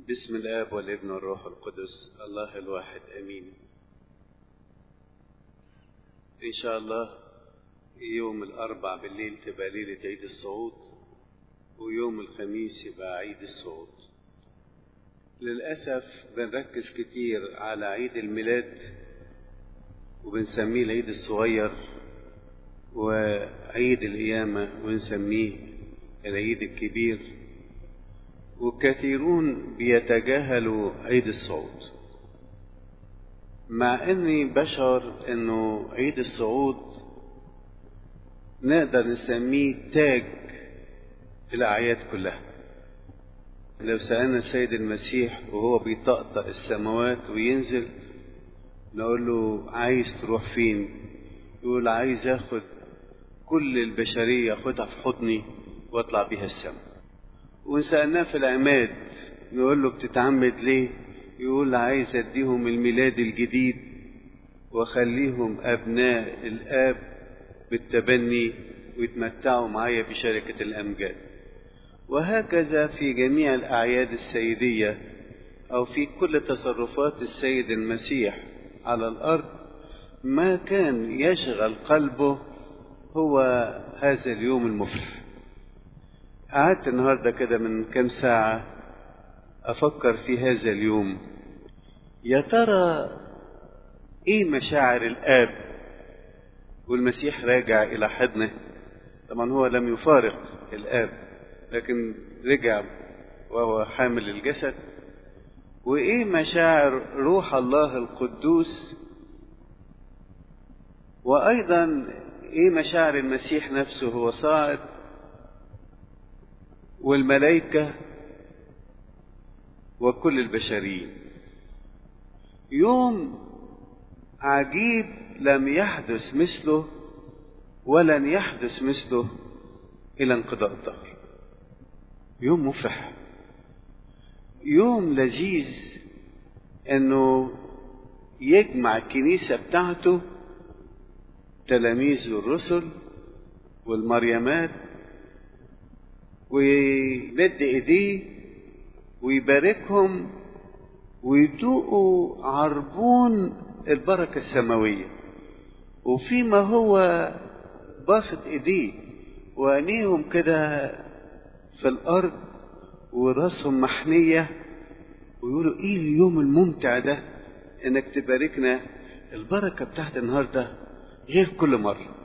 بسم الآب والابن والروح القدس الله الواحد أمين إن شاء الله يوم الأربع بالليل تبقى ليلة عيد الصعود ويوم الخميس يبقى عيد الصعود للأسف بنركز كتير على عيد الميلاد وبنسميه العيد الصغير وعيد القيامة ونسميه العيد الكبير وكثيرون بيتجاهلوا عيد الصعود مع اني بشعر انه عيد الصعود نقدر نسميه تاج الاعياد كلها لو سألنا السيد المسيح وهو بيطقطق السماوات وينزل نقول له عايز تروح فين يقول عايز اخد كل البشرية اخدها في حضني واطلع بيها السماء وسألناه في العماد نقول له بتتعمد ليه يقول عايز اديهم الميلاد الجديد واخليهم ابناء الاب بالتبني ويتمتعوا معايا بشركة الامجاد وهكذا في جميع الاعياد السيدية او في كل تصرفات السيد المسيح على الارض ما كان يشغل قلبه هو هذا اليوم المفرح قعدت النهارده كده من كام ساعة أفكر في هذا اليوم يا ترى إيه مشاعر الآب والمسيح راجع إلى حضنه طبعا هو لم يفارق الآب لكن رجع وهو حامل الجسد وإيه مشاعر روح الله القدوس وأيضا إيه مشاعر المسيح نفسه هو صاعد والملائكة وكل البشريين يوم عجيب لم يحدث مثله ولن يحدث مثله إلى انقضاء الدهر يوم مفرح يوم لذيذ انه يجمع الكنيسة بتاعته تلاميذ الرسل والمريمات ويمد ايديه ويباركهم ويدوقوا عربون البركة السماوية وفيما هو باسط ايديه وعينيهم كده في الارض وراسهم محنية ويقولوا ايه اليوم الممتع ده انك تباركنا البركة بتاعت النهاردة غير كل مرة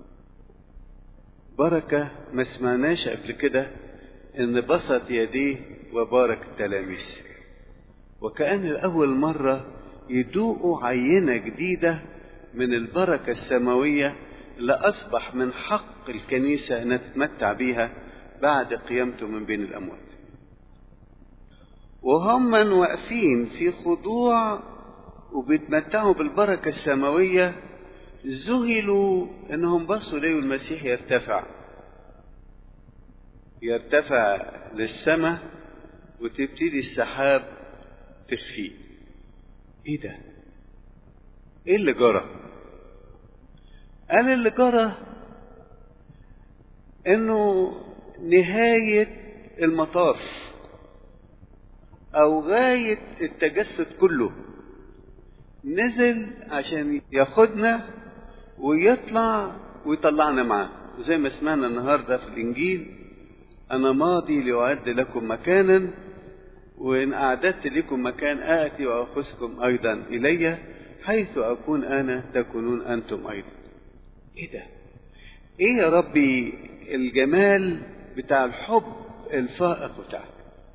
بركة ما سمعناش قبل كده ان بسط يديه وبارك التلاميذ وكأن لأول مرة يدوقوا عينة جديدة من البركة السماوية اللي أصبح من حق الكنيسة أنها تتمتع بيها بعد قيامته من بين الأموات وهم واقفين في خضوع وبيتمتعوا بالبركة السماوية ذهلوا انهم بصوا ليه المسيح يرتفع يرتفع للسماء وتبتدي السحاب تخفيه ايه ده ايه اللي جرى قال اللي جرى انه نهاية المطاف او غاية التجسد كله نزل عشان ياخدنا ويطلع ويطلعنا معاه زي ما سمعنا النهاردة في الإنجيل أنا ماضي لأعد لكم مكانا وإن أعددت لكم مكان آتي وأخذكم أيضا إلي حيث أكون أنا تكونون أنتم أيضا إيه ده إيه يا ربي الجمال بتاع الحب الفائق بتاعك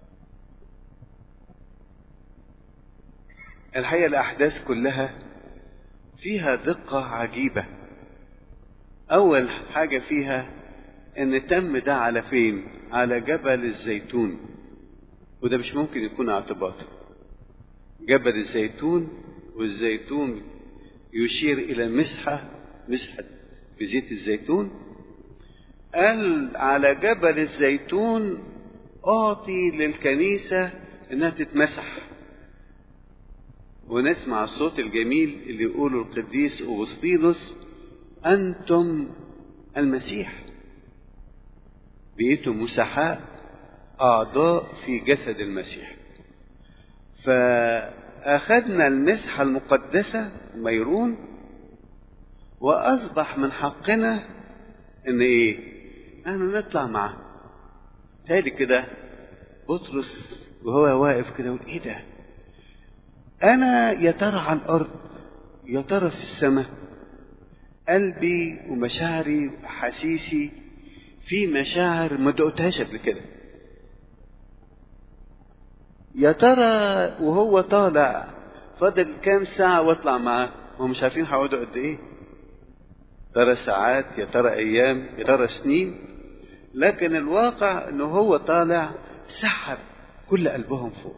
الحقيقة الأحداث كلها فيها دقة عجيبة أول حاجة فيها إن تم ده على فين؟ على جبل الزيتون وده مش ممكن يكون اعتباطا جبل الزيتون والزيتون يشير إلى مسحة مسحة بزيت الزيتون قال على جبل الزيتون أعطي للكنيسة إنها تتمسح ونسمع الصوت الجميل اللي يقوله القديس أوغسطينوس أنتم المسيح بقيتم مسحاء أعضاء في جسد المسيح فأخذنا المسحة المقدسة ميرون وأصبح من حقنا إن إيه؟ أنا نطلع معاه. تالي كده بطرس وهو واقف كده يقول إيه ده؟ أنا يا ترى على الأرض يا ترى في السماء قلبي ومشاعري وأحاسيسي في مشاعر ما دقتهاش قبل كده يا ترى وهو طالع فاضل كام ساعة واطلع معاه وهم مش عارفين هيقعدوا قد ايه ترى ساعات يا ترى ايام يا ترى سنين لكن الواقع انه هو طالع سحب كل قلبهم فوق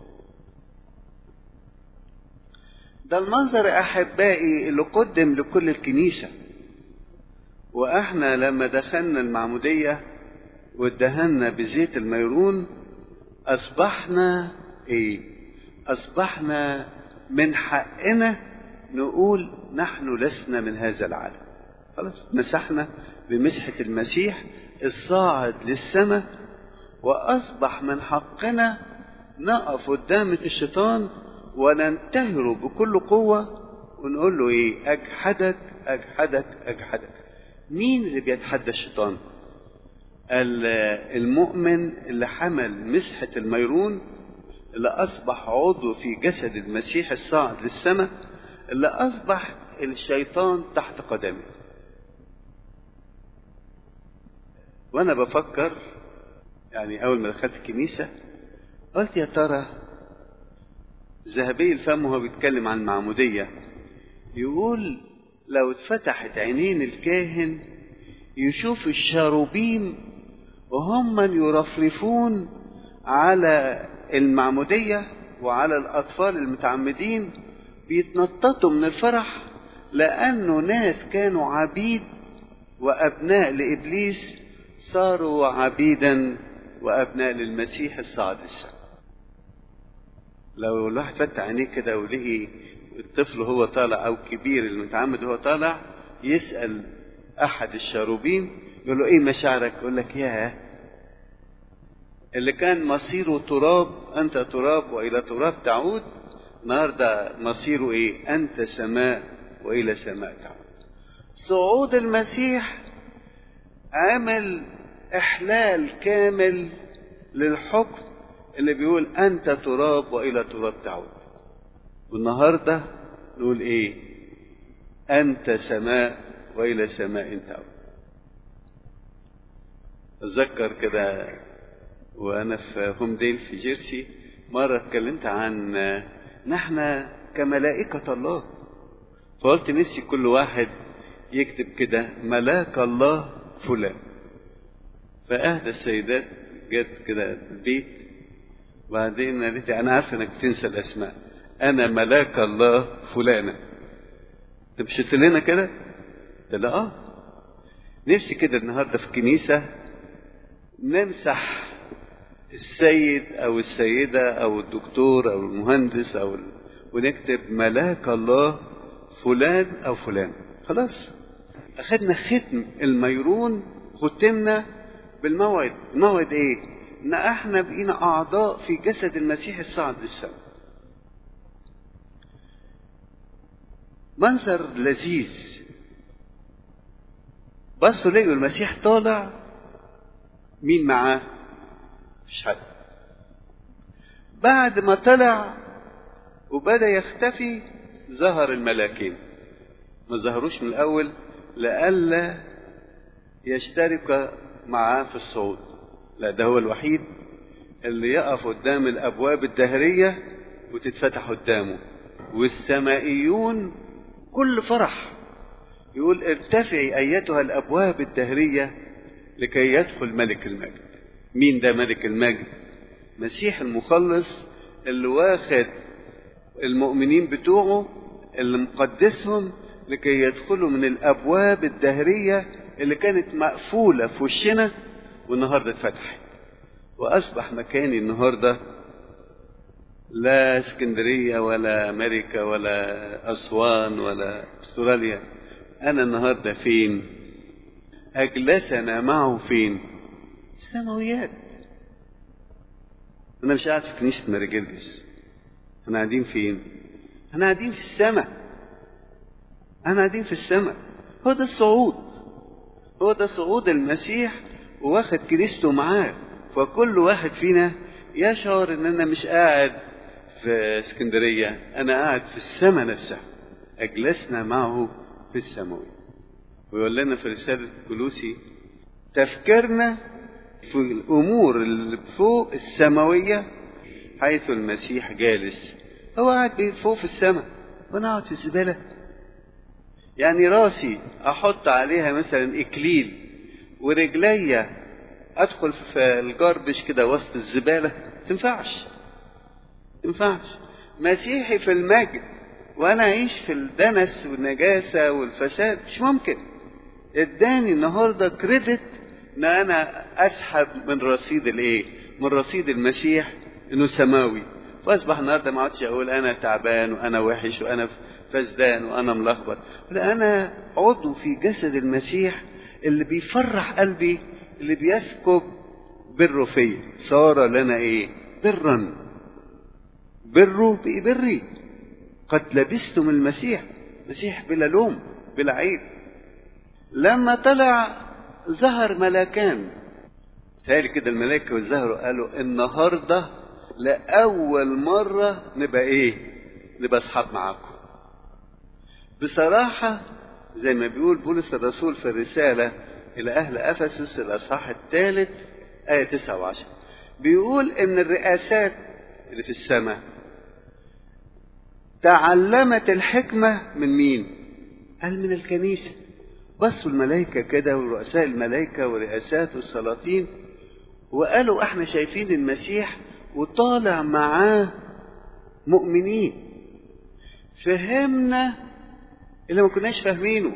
ده المنظر احبائي اللي قدم لكل الكنيسه واحنا لما دخلنا المعموديه وادهنا بزيت الميرون اصبحنا ايه اصبحنا من حقنا نقول نحن لسنا من هذا العالم خلاص مسحنا بمسحه المسيح الصاعد للسماء واصبح من حقنا نقف قدام الشيطان وننتهره بكل قوه ونقول له ايه اجحدك اجحدك اجحدك مين اللي بيتحدى الشيطان المؤمن اللي حمل مسحة الميرون اللي أصبح عضو في جسد المسيح الصاعد للسماء اللي أصبح الشيطان تحت قدمه وأنا بفكر يعني أول ما دخلت الكنيسة قلت يا ترى ذهبي الفم وهو بيتكلم عن المعمودية يقول لو اتفتحت عينين الكاهن يشوف الشاروبيم وهم من يرفرفون على المعمودية وعلى الأطفال المتعمدين بيتنططوا من الفرح لأنه ناس كانوا عبيد وأبناء لإبليس صاروا عبيدا وأبناء للمسيح الصاعد السماء لو الواحد فتح عينيه كده ولقي الطفل هو طالع أو كبير المتعمد هو طالع يسأل أحد الشاروبين يقول له إيه مشاعرك؟ يقول لك ياه اللي كان مصيره تراب أنت تراب وإلى تراب تعود النهارده مصيره إيه؟ أنت سماء وإلى سماء تعود. صعود المسيح عمل إحلال كامل للحكم اللي بيقول أنت تراب وإلى تراب تعود. والنهارده نقول إيه؟ أنت سماء وإلى سماء تعود. أتذكر كده وأنا في هوم ديل في جيرسي مرة اتكلمت عن نحن كملائكة الله فقلت نفسي كل واحد يكتب كده ملاك الله فلان فأهدى السيدات جت كده البيت وبعدين قالت لي أنا عارفة إنك بتنسى الأسماء أنا ملاك الله فلانة أنت مش قلت لنا كده؟ قلت لها آه نفسي كده النهارده في الكنيسة نمسح السيد او السيده او الدكتور او المهندس او ال... ونكتب ملاك الله فلان او فلان خلاص اخدنا ختم الميرون ختمنا بالموعد الموعد ايه ان احنا بقينا اعضاء في جسد المسيح الصاعد للسماء منظر لذيذ بصوا لقوا المسيح طالع مين معاه مفيش حد بعد ما طلع وبدا يختفي ظهر الملاكين ما ظهروش من الاول لئلا يشترك معاه في الصعود لا ده هو الوحيد اللي يقف قدام الابواب الدهريه وتتفتح قدامه والسمائيون كل فرح يقول ارتفعي ايتها الابواب الدهريه لكي يدخل ملك المجد مين ده ملك المجد مسيح المخلص اللي واخد المؤمنين بتوعه اللي مقدسهم لكي يدخلوا من الابواب الدهريه اللي كانت مقفوله في وشنا والنهارده اتفتحت واصبح مكاني النهارده لا اسكندريه ولا امريكا ولا اسوان ولا استراليا انا النهارده فين اجلسنا معه فين السماويات انا مش قاعد في كنيسه ماري جرجس احنا قاعدين فين احنا قاعدين في السماء احنا قاعدين في السماء هو ده الصعود هو ده صعود المسيح واخد كنيسته معاه فكل واحد فينا يشعر ان انا مش قاعد في اسكندريه انا قاعد في السماء نفسها اجلسنا معه في السماوي ويقول لنا في رساله كلوسي تفكيرنا في الامور اللي فوق السماويه حيث المسيح جالس هو قاعد فوق في السماء وانا قاعد في الزباله يعني راسي احط عليها مثلا اكليل ورجليا ادخل في الجربش كده وسط الزباله تنفعش تنفعش مسيحي في المجد وانا اعيش في الدنس والنجاسه والفساد مش ممكن اداني النهارده كريدت ان انا اسحب من رصيد الايه من رصيد المسيح انه سماوي فاصبح النهارده ما عادش اقول انا تعبان وانا وحش وانا فسدان وانا ملخبط لا انا عضو في جسد المسيح اللي بيفرح قلبي اللي بيسكب بره فيا صار لنا ايه برا بره بقي بري قد لبستم المسيح مسيح بلا لوم بلا عيب لما طلع ظهر ملاكان تهيألي كده الملائكة والزهر قالوا النهاردة لأول مرة نبقى إيه؟ نبقى أصحاب معاكم. بصراحة زي ما بيقول بولس الرسول في الرسالة إلى أهل أفسس الأصحاح الثالث آية 9 و10 بيقول إن الرئاسات اللي في السماء تعلمت الحكمة من مين؟ قال من الكنيسة بصوا الملائكة كده ورؤساء الملائكة ورئاسات السلاطين وقالوا احنا شايفين المسيح وطالع معاه مؤمنين فهمنا اللي ما كناش فاهمينه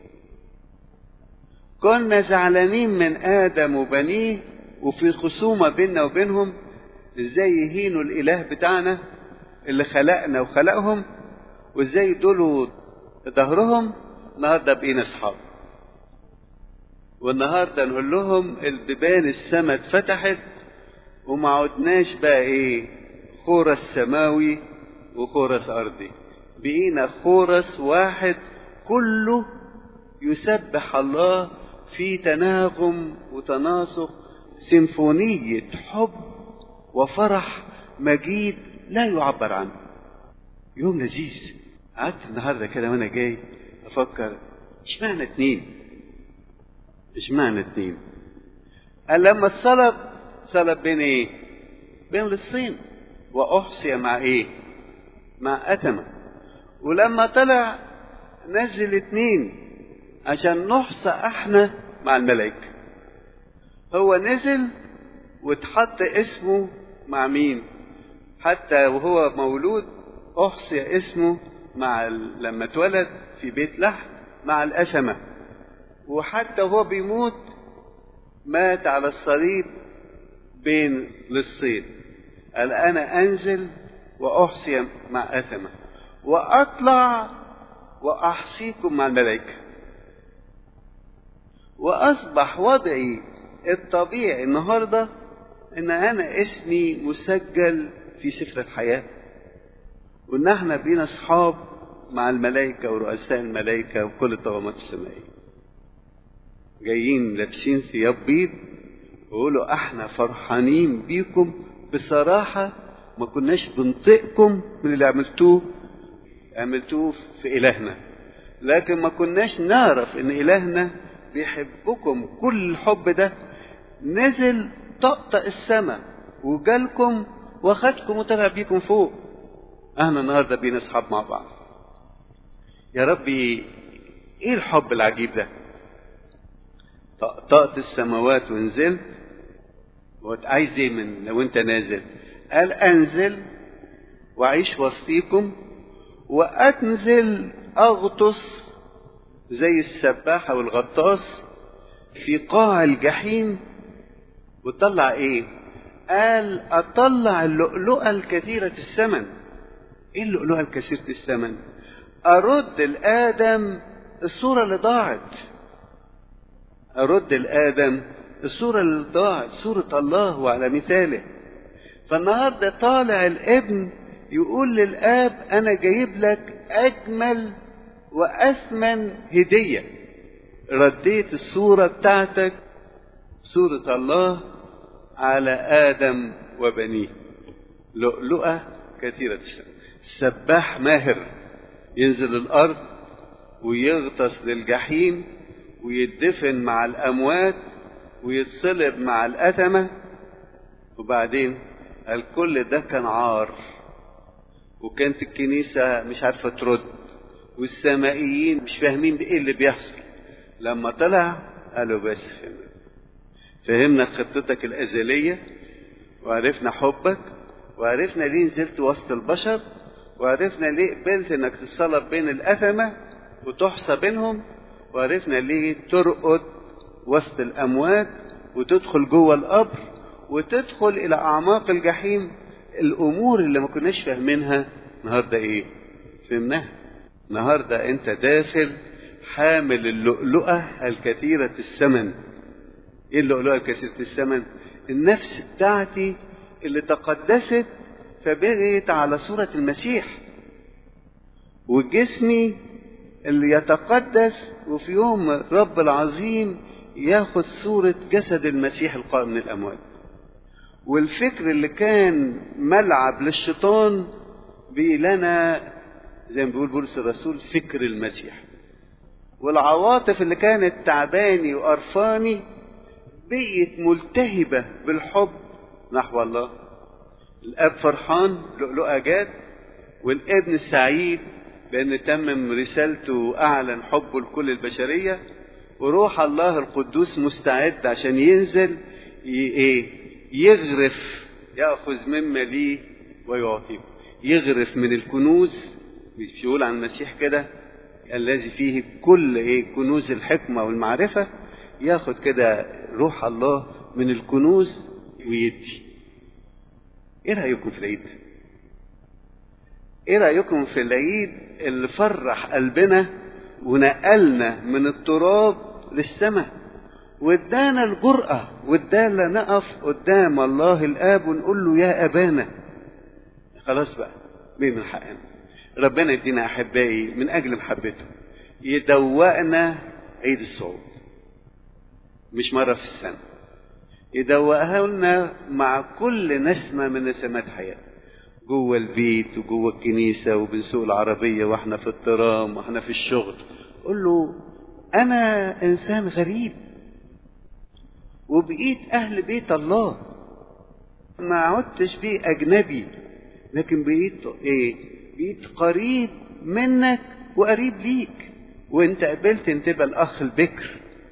كنا زعلانين من آدم وبنيه وفي خصومة بيننا وبينهم ازاي يهينوا الإله بتاعنا اللي خلقنا وخلقهم وازاي يدولوا ظهرهم النهارده بقينا اصحاب والنهارده نقول لهم البيبان السما اتفتحت وما عدناش بقى ايه خورس سماوي وخورس ارضي بقينا خورس واحد كله يسبح الله في تناغم وتناسق سيمفونية حب وفرح مجيد لا يعبر عنه يوم لذيذ قعدت النهارده كده وانا جاي افكر اشمعنى اتنين اشمعنى اتنين قال لما اتصلب صلب بين ايه بين الصين واحصي مع ايه مع اتمه ولما طلع نزل اتنين عشان نحصى احنا مع الملائكه هو نزل واتحط اسمه مع مين حتى وهو مولود احصي اسمه مع ال... لما اتولد في بيت لحم مع الأسمة وحتى وهو بيموت مات على الصليب بين للصين قال أنا أنزل وأحصي مع أثمة وأطلع وأحصيكم مع الملائكة وأصبح وضعي الطبيعي النهاردة إن أنا اسمي مسجل في سفر الحياة وإن احنا بينا أصحاب مع الملائكة ورؤساء الملائكة وكل الطغمات السمائية جايين لابسين ثياب بيض ويقولوا احنا فرحانين بيكم بصراحة ما كناش بنطقكم من اللي عملتوه عملتوه في إلهنا لكن ما كناش نعرف ان إلهنا بيحبكم كل الحب ده نزل طقطق السماء وجالكم واخدكم وطلع بيكم فوق احنا النهارده بينا اصحاب مع بعض يا ربي ايه الحب العجيب ده طقطقت السماوات ونزلت وعايز ايه من لو انت نازل قال انزل واعيش وسطيكم وانزل اغطس زي السباحه والغطاس في قاع الجحيم وطلع ايه قال اطلع اللؤلؤه الكثيره الثمن ايه اللؤلؤه الكثيره الثمن ارد لادم الصوره اللي ضاعت ارد لادم الصوره اللي ضاعت صوره الله وعلى مثاله فالنهارده طالع الابن يقول للآب أنا جايب لك أجمل وأثمن هدية رديت الصورة بتاعتك صورة الله على آدم وبنيه لؤلؤة كثيرة السماء سباح ماهر ينزل الأرض ويغطس للجحيم ويدفن مع الأموات ويتصلب مع الأتمة وبعدين الكل ده كان عار وكانت الكنيسة مش عارفة ترد والسمائيين مش فاهمين ايه اللي بيحصل لما طلع قالوا بس فهمنا فهمنا خطتك الأزلية وعرفنا حبك وعرفنا ليه نزلت وسط البشر وعرفنا ليه قبلت انك تتصلب بين الأثمة وتحصى بينهم وعرفنا ليه ترقد وسط الأموات وتدخل جوه القبر وتدخل إلى أعماق الجحيم الأمور اللي ما كناش فاهمينها النهاردة إيه؟ فهمناها النهاردة أنت داخل حامل اللؤلؤة الكثيرة الثمن إيه اللؤلؤة الكثيرة الثمن؟ النفس بتاعتي اللي تقدست فبقيت على صورة المسيح وجسمي اللي يتقدس وفي يوم الرب العظيم ياخد صورة جسد المسيح القائم من الأموات والفكر اللي كان ملعب للشيطان بقي لنا زي ما بيقول بولس الرسول فكر المسيح والعواطف اللي كانت تعباني وقرفاني بقيت ملتهبة بالحب نحو الله الأب فرحان لؤلؤة جات والابن السعيد بأن تمم رسالته وأعلن حبه لكل البشرية وروح الله القدوس مستعد عشان ينزل ايه يغرف ياخذ مما ليه ويعطيكم يغرف من الكنوز مش بيقول عن المسيح كده الذي فيه كل ايه كنوز الحكمه والمعرفه ياخد كده روح الله من الكنوز ويدي ايه رايكم في العيد ايه رايكم في العيد اللي فرح قلبنا ونقلنا من التراب للسماء وادانا الجرأة وادانا نقف قدام الله الآب ونقول له يا أبانا خلاص بقى مين من حقنا ربنا يدينا أحبائي من أجل محبته يدوقنا عيد الصعود مش مرة في السنة يدوقها لنا مع كل نسمة من نسمات حياتنا جوه البيت وجوه الكنيسة وبنسوق العربية واحنا في الترام واحنا في الشغل قول له أنا إنسان غريب وبقيت أهل بيت الله ما عدتش بيه أجنبي لكن بقيت إيه؟ بقيت قريب منك وقريب ليك وأنت قبلت أن تبقى الأخ البكر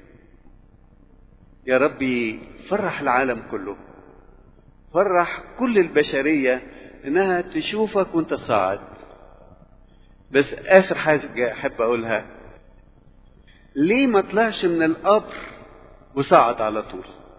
يا ربي فرح العالم كله فرح كل البشرية إنها تشوفك وأنت صاعد بس آخر حاجة أحب أقولها ليه ما طلعش من القبر وصعد على طول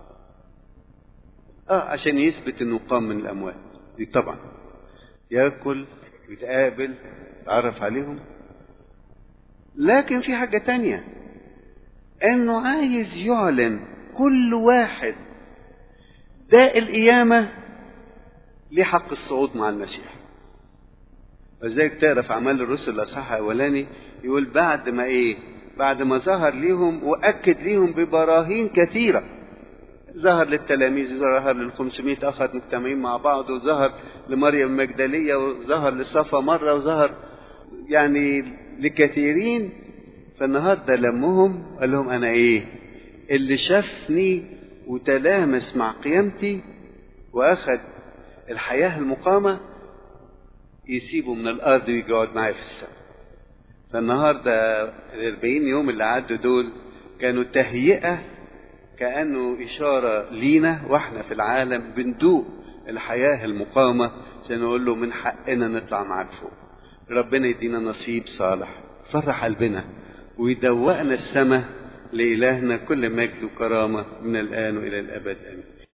اه عشان يثبت انه قام من الاموات دي طبعا ياكل يتقابل يتعرف عليهم لكن في حاجة تانية انه عايز يعلن كل واحد داء القيامة ليه حق الصعود مع المسيح وذلك تقرا في اعمال الرسل الاصحاح الاولاني يقول بعد ما ايه بعد ما ظهر ليهم واكد ليهم ببراهين كثيره ظهر للتلاميذ ظهر لل 500 اخ مجتمعين مع بعض وظهر لمريم المجدليه وظهر لصفا مره وظهر يعني لكثيرين فالنهارده لمهم قال لهم انا ايه اللي شافني وتلامس مع قيامتي واخد الحياه المقامه يسيبه من الارض ويجي يقعد معايا في السماء فالنهارده الأربعين يوم اللي عدوا دول كانوا تهيئة كأنه إشارة لينا وإحنا في العالم بندوق الحياة المقامة عشان نقول له من حقنا نطلع معاك فوق ربنا يدينا نصيب صالح فرح قلبنا ويدوقنا السماء لإلهنا كل مجد وكرامة من الآن وإلى الأبد آمين